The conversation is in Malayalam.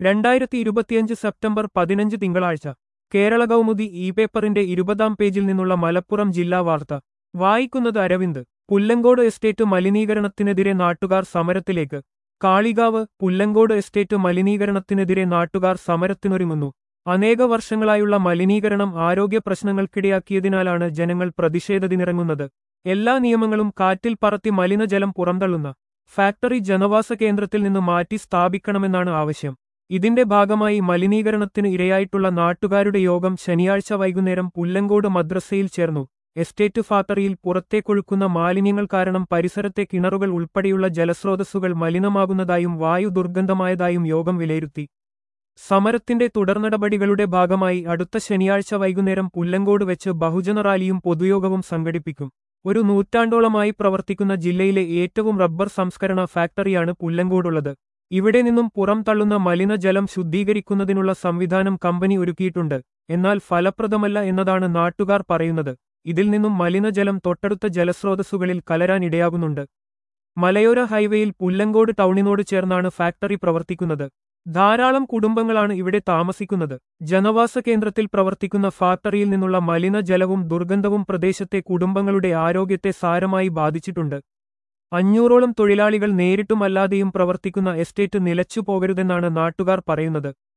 രണ്ടായിരത്തി ഇരുപത്തിയഞ്ച് സെപ്റ്റംബർ പതിനഞ്ച് തിങ്കളാഴ്ച കേരള കൗമുദി ഇ പേപ്പറിന്റെ ഇരുപതാം പേജിൽ നിന്നുള്ള മലപ്പുറം ജില്ലാ വാർത്ത വായിക്കുന്നത് അരവിന്ദ് പുല്ലങ്കോട് എസ്റ്റേറ്റ് മലിനീകരണത്തിനെതിരെ നാട്ടുകാർ സമരത്തിലേക്ക് കാളികാവ് പുല്ലങ്കോട് എസ്റ്റേറ്റ് മലിനീകരണത്തിനെതിരെ നാട്ടുകാർ സമരത്തിനൊരുങ്ങുന്നു അനേക വർഷങ്ങളായുള്ള മലിനീകരണം ആരോഗ്യ പ്രശ്നങ്ങൾക്കിടയാക്കിയതിനാലാണ് ജനങ്ങൾ പ്രതിഷേധത്തിനിറങ്ങുന്നത് എല്ലാ നിയമങ്ങളും കാറ്റിൽ പറത്തി മലിനജലം പുറന്തള്ളുന്ന ഫാക്ടറി ജനവാസ കേന്ദ്രത്തിൽ നിന്ന് മാറ്റി സ്ഥാപിക്കണമെന്നാണ് ആവശ്യം ഇതിന്റെ ഭാഗമായി മലിനീകരണത്തിന് ഇരയായിട്ടുള്ള നാട്ടുകാരുടെ യോഗം ശനിയാഴ്ച വൈകുന്നേരം പുല്ലങ്കോട് മദ്രസയിൽ ചേർന്നു എസ്റ്റേറ്റ് ഫാക്ടറിയിൽ പുറത്തേക്കൊഴുക്കുന്ന മാലിന്യങ്ങൾ കാരണം പരിസരത്തെ കിണറുകൾ ഉൾപ്പെടെയുള്ള ജലസ്രോതസ്സുകൾ മലിനമാകുന്നതായും വായു ദുർഗന്ധമായതായും യോഗം വിലയിരുത്തി സമരത്തിന്റെ തുടർനടപടികളുടെ ഭാഗമായി അടുത്ത ശനിയാഴ്ച വൈകുന്നേരം പുല്ലങ്കോട് വെച്ച് ബഹുജന റാലിയും പൊതുയോഗവും സംഘടിപ്പിക്കും ഒരു നൂറ്റാണ്ടോളമായി പ്രവർത്തിക്കുന്ന ജില്ലയിലെ ഏറ്റവും റബ്ബർ സംസ്കരണ ഫാക്ടറിയാണ് പുല്ലങ്കോടുള്ളത് ഇവിടെ നിന്നും പുറം തള്ളുന്ന മലിനജലം ശുദ്ധീകരിക്കുന്നതിനുള്ള സംവിധാനം കമ്പനി ഒരുക്കിയിട്ടുണ്ട് എന്നാൽ ഫലപ്രദമല്ല എന്നതാണ് നാട്ടുകാർ പറയുന്നത് ഇതിൽ നിന്നും മലിനജലം തൊട്ടടുത്ത ജലസ്രോതസ്സുകളിൽ കലരാനിടയാകുന്നുണ്ട് മലയോര ഹൈവേയിൽ പുല്ലങ്കോട് ടൗണിനോട് ചേർന്നാണ് ഫാക്ടറി പ്രവർത്തിക്കുന്നത് ധാരാളം കുടുംബങ്ങളാണ് ഇവിടെ താമസിക്കുന്നത് ജനവാസ കേന്ദ്രത്തിൽ പ്രവർത്തിക്കുന്ന ഫാക്ടറിയിൽ നിന്നുള്ള മലിനജലവും ദുർഗന്ധവും പ്രദേശത്തെ കുടുംബങ്ങളുടെ ആരോഗ്യത്തെ സാരമായി ബാധിച്ചിട്ടുണ്ട് അഞ്ഞൂറോളം തൊഴിലാളികൾ നേരിട്ടും അല്ലാതെയും പ്രവർത്തിക്കുന്ന എസ്റ്റേറ്റ് നിലച്ചു പോകരുതെന്നാണ് നാട്ടുകാർ പറയുന്നത്